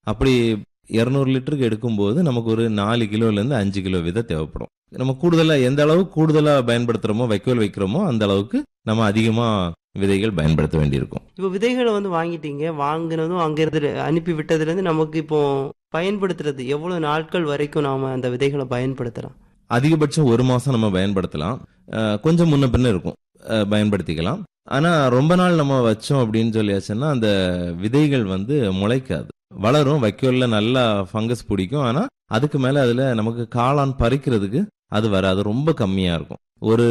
அப்படி இரநூறு லிட்டருக்கு எடுக்கும்போது நமக்கு ஒரு நாலு கிலோலேருந்து அஞ்சு கிலோ விதை தேவைப்படும் நம்ம கூடுதலாக எந்த அளவு கூடுதலாக பயன்படுத்துகிறோமோ வைக்கோல் வைக்கிறோமோ அந்த அளவுக்கு நம்ம அதிகமாக விதைகள் பயன்படுத்த வேண்டியிருக்கும் இப்போ விதைகளை வந்து வாங்கிட்டீங்க வாங்கினதும் அங்கிருந்து அனுப்பி விட்டதுலேருந்து நமக்கு இப்போ பயன்படுத்துறது எவ்வளவு நாட்கள் வரைக்கும் நாம அந்த விதைகளை பயன்படுத்தலாம் அதிகபட்சம் ஒரு மாசம் நம்ம பயன்படுத்தலாம் அஹ் கொஞ்சம் முன்ன பின்ன இருக்கும் அஹ் பயன்படுத்திக்கலாம் ஆனா ரொம்ப நாள் நம்ம வச்சோம் அப்படின்னு சொல்லியாச்சுன்னா அந்த விதைகள் வந்து முளைக்காது வளரும் வைக்கோல்ல நல்லா ஃபங்கஸ் பிடிக்கும் ஆனா அதுக்கு மேல அதுல நமக்கு காளான் பறிக்கிறதுக்கு அது வராது ரொம்ப கம்மியா இருக்கும் ஒரு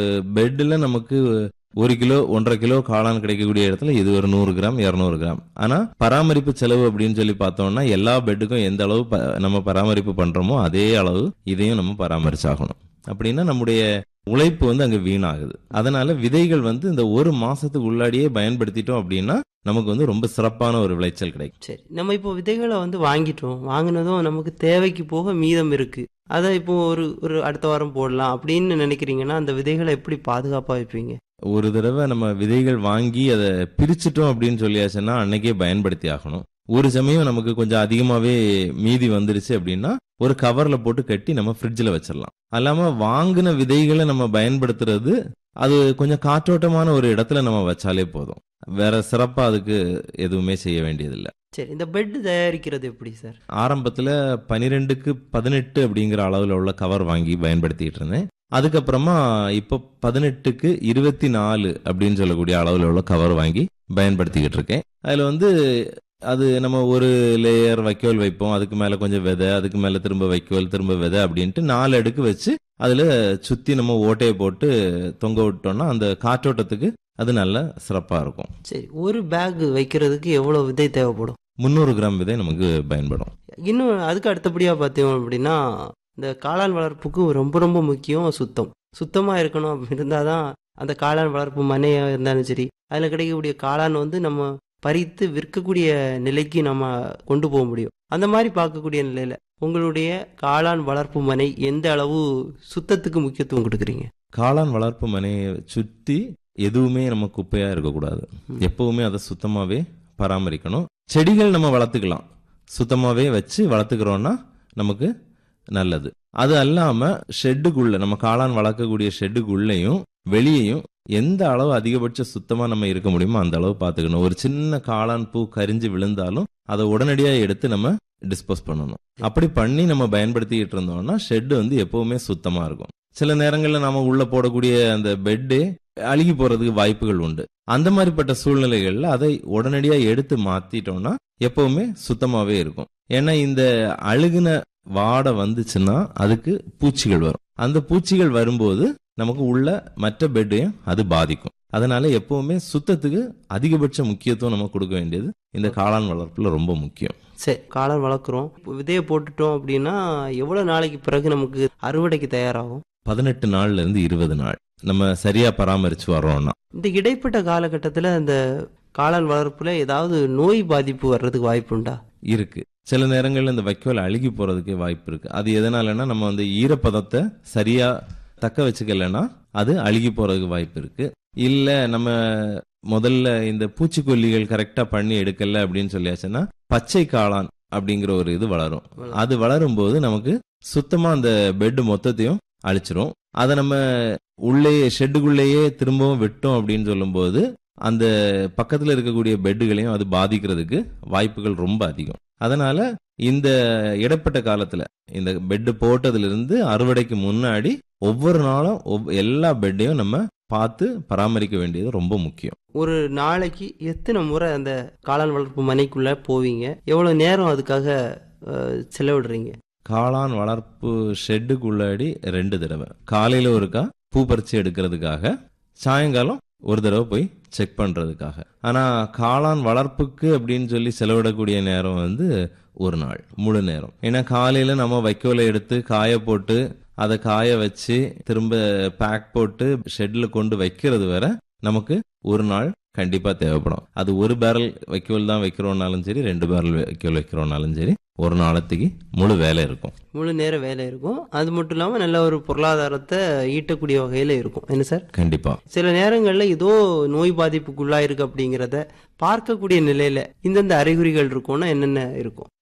பெட்ல நமக்கு ஒரு கிலோ ஒன்றரை கிலோ காளான் கிடைக்கக்கூடிய இடத்துல இது ஒரு நூறு கிராம் இரநூறு கிராம் ஆனா பராமரிப்பு செலவு அப்படின்னு சொல்லி பார்த்தோம்னா எல்லா பெட்டுக்கும் எந்த அளவு ப- நம்ம பராமரிப்பு பண்றோமோ அதே அளவு இதையும் நம்ம பராமரிச்சாகணும் அப்படின்னா நம்முடைய உழைப்பு வந்து அங்க வீணாகுது அதனால விதைகள் வந்து இந்த ஒரு மாசத்துக்கு உள்ளாடியே பயன்படுத்திட்டோம் அப்படின்னா நமக்கு வந்து ரொம்ப சிறப்பான ஒரு விளைச்சல் கிடைக்கும் சரி நம்ம இப்போ விதைகளை வந்து வாங்கிட்டோம் வாங்கினதும் நமக்கு தேவைக்கு போக மீதம் இருக்கு அதை இப்போ ஒரு ஒரு அடுத்த வாரம் போடலாம் அப்படின்னு நினைக்கிறீங்கன்னா அந்த விதைகளை எப்படி பாதுகாப்பா வைப்பீங்க ஒரு தடவை நம்ம விதைகள் வாங்கி அதை பிரிச்சிட்டோம் அப்படின்னு சொல்லியாச்சுன்னா அன்னைக்கே பயன்படுத்தி ஆகணும் ஒரு சமயம் நமக்கு கொஞ்சம் அதிகமாவே மீதி வந்துருச்சு அப்படின்னா ஒரு கவர்ல போட்டு கட்டி நம்ம ஃப்ரிட்ஜில் வச்சிடலாம் அல்லாம வாங்கின விதைகளை நம்ம பயன்படுத்துறது அது கொஞ்சம் காற்றோட்டமான ஒரு இடத்துல நம்ம வச்சாலே போதும் வேற சிறப்பா அதுக்கு எதுவுமே செய்ய வேண்டியதில்லை சரி இந்த பெட் தயாரிக்கிறது எப்படி சார் ஆரம்பத்துல பனிரெண்டுக்கு பதினெட்டு அப்படிங்கிற அளவுல உள்ள கவர் வாங்கி பயன்படுத்திட்டு இருந்தேன் அதுக்கப்புறமா இப்போ பதினெட்டுக்கு இருபத்தி நாலு அப்படின்னு சொல்லக்கூடிய அளவுல உள்ள கவர் வாங்கி பயன்படுத்திக்கிட்டு இருக்கேன் அதுல வந்து அது நம்ம ஒரு லேயர் வைக்கோல் வைப்போம் அதுக்கு மேல கொஞ்சம் விதை அதுக்கு மேல திரும்ப வைக்கோல் திரும்ப விதை அப்படின்ட்டு நாலு அடுக்கு வச்சு அதுல சுத்தி நம்ம ஓட்டையை போட்டு தொங்க விட்டோம்னா அந்த காற்றோட்டத்துக்கு அது நல்ல சிறப்பா இருக்கும் சரி ஒரு பேக் வைக்கிறதுக்கு எவ்வளவு விதை தேவைப்படும் முந்நூறு கிராம் விதை நமக்கு பயன்படும் இன்னும் அதுக்கு அடுத்தபடியா பார்த்தோம் அப்படின்னா இந்த காளான் வளர்ப்புக்கு ரொம்ப ரொம்ப முக்கியம் சுத்தம் சுத்தமா இருக்கணும் அப்படி இருந்தாதான் அந்த காளான் வளர்ப்பு மனையா இருந்தாலும் சரி அதுல கிடைக்கக்கூடிய காளான் வந்து நம்ம பறித்து விற்கக்கூடிய நிலைக்கு நம்ம கொண்டு போக முடியும் அந்த மாதிரி பார்க்கக்கூடிய நிலையில உங்களுடைய காளான் வளர்ப்பு மனை எந்த அளவு சுத்தத்துக்கு முக்கியத்துவம் கொடுக்குறீங்க காளான் வளர்ப்பு மனையை சுத்தி எதுவுமே நம்ம குப்பையா இருக்கக்கூடாது ம். எப்பவுமே அதை சுத்தமாவே பராமரிக்கணும் செடிகள் நம்ம வளர்த்துக்கலாம் சுத்தமாவே வச்சு வளர்த்துக்கிறோம்னா நமக்கு நல்லது அது அல்லாம ஷெட்டுக்குள்ள நம்ம காளான் வளர்க்கக்கூடிய ஷெட்டுக்குள்ளேயும் வெளியேயும் எந்த அளவு அதிகபட்ச சுத்தமா நம்ம இருக்க முடியுமோ அந்த அளவு பார்த்துக்கணும் ஒரு சின்ன காளான் பூ கரிஞ்சு விழுந்தாலும் அதை உடனடியா எடுத்து நம்ம டிஸ்போஸ் பண்ணணும் அப்படி பண்ணி நம்ம பயன்படுத்திக்கிட்டு இருந்தோம்னா ஷெட் வந்து எப்பவுமே சுத்தமா இருக்கும் சில நேரங்கள்ல நாம உள்ள போடக்கூடிய அந்த பெட்டு அழுகி போறதுக்கு வாய்ப்புகள் உண்டு அந்த மாதிரிப்பட்ட சூழ்நிலைகள்ல அதை உடனடியா எடுத்து மாத்திட்டோம்னா எப்பவுமே சுத்தமாவே இருக்கும் ஏன்னா இந்த அழுகுன வாடை வந்துச்சுன்னா அதுக்கு பூச்சிகள் வரும் அந்த பூச்சிகள் வரும்போது நமக்கு உள்ள மற்ற பெட்டையும் அது பாதிக்கும் அதனால எப்பவுமே சுத்தத்துக்கு அதிகபட்ச முக்கியத்துவம் நம்ம கொடுக்க வேண்டியது இந்த காளான் வளர்ப்புல ரொம்ப முக்கியம் சரி காளான் வளர்க்குறோம் விதையை போட்டுட்டோம் அப்படின்னா எவ்வளவு நாளைக்கு பிறகு நமக்கு அறுவடைக்கு தயாராகும் பதினெட்டு நாள்ல இருந்து இருபது நாள் நம்ம சரியா பராமரிச்சு வர்றோம்னா இந்த இடைப்பட்ட காலகட்டத்தில் அந்த காளான் வளர்ப்புல ஏதாவது நோய் பாதிப்பு வர்றதுக்கு வாய்ப்புண்டா இருக்கு சில நேரங்கள்ல இந்த வைக்கோல் அழுகி போறதுக்கே வாய்ப்பு இருக்கு அது எதனாலன்னா நம்ம அந்த ஈரப்பதத்தை சரியா தக்க வச்சுக்கலைன்னா அது அழுகி போறதுக்கு வாய்ப்பு இருக்கு இல்ல நம்ம முதல்ல இந்த பூச்சிக்கொல்லிகள் கரெக்டா பண்ணி எடுக்கல அப்படின்னு சொல்லியாச்சுன்னா பச்சை காளான் அப்படிங்கிற ஒரு இது வளரும் அது வளரும் போது நமக்கு சுத்தமா அந்த பெட் மொத்தத்தையும் அழிச்சிரும் அதை நம்ம உள்ளேயே ஷெட்டுக்குள்ளேயே திரும்பவும் விட்டோம் அப்படின்னு சொல்லும்போது அந்த பக்கத்துல இருக்கக்கூடிய பெட்டுகளையும் அது பாதிக்கிறதுக்கு வாய்ப்புகள் ரொம்ப அதிகம் அதனால இந்த இடைப்பட்ட காலத்துல இந்த பெட் போட்டதுல இருந்து அறுவடைக்கு முன்னாடி ஒவ்வொரு நாளும் ஒவ்- எல்லா பெட்டையும் நம்ம பார்த்து பராமரிக்க வேண்டியது ரொம்ப முக்கியம் ஒரு நாளைக்கு எத்தனை முறை அந்த காளான் வளர்ப்பு மனைக்குள்ள போவீங்க எவ்வளவு நேரம் அதுக்காக அஹ், செலவிடுறீங்க காளான் வளர்ப்பு ஷெட்டுக்குள்ளாடி ரெண்டு தடவை காலையில ஒருக்கா பூ பறிச்சு எடுக்கிறதுக்காக சாயங்காலம் ஒரு தடவை போய் செக் பண்றதுக்காக ஆனா காளான் வளர்ப்புக்கு அப்படின்னு சொல்லி செலவிடக்கூடிய நேரம் வந்து ஒரு நாள் முழு நேரம் ஏன்னா காலையில நம்ம வைக்கோலை எடுத்து காய போட்டு அதை காய வச்சு திரும்ப பேக் போட்டு ஷெட்ல கொண்டு வைக்கிறது வரை நமக்கு ஒரு நாள் கண்டிப்பா தேவைப்படும் அது ஒரு பேரல் வைக்கோல் தான் வைக்கிறோம்னாலும் சரி ரெண்டு பேரல் வைக்கோல் வைக்கிறோம்னாலும் சரி ஒரு நாளத்துக்கு முழு வேலை இருக்கும் முழு நேர வேலை இருக்கும் அது மட்டும் இல்லாமல் நல்ல ஒரு பொருளாதாரத்தை ஈட்டக்கூடிய வகையில் இருக்கும் என்ன சார் கண்டிப்பா சில நேரங்களில் ஏதோ நோய் பாதிப்புக்குள்ளாயிருக்கு அப்படிங்கிறத பார்க்கக்கூடிய நிலையில இந்தந்த அறிகுறிகள் இருக்கும்னா என்னென்ன இருக்கும்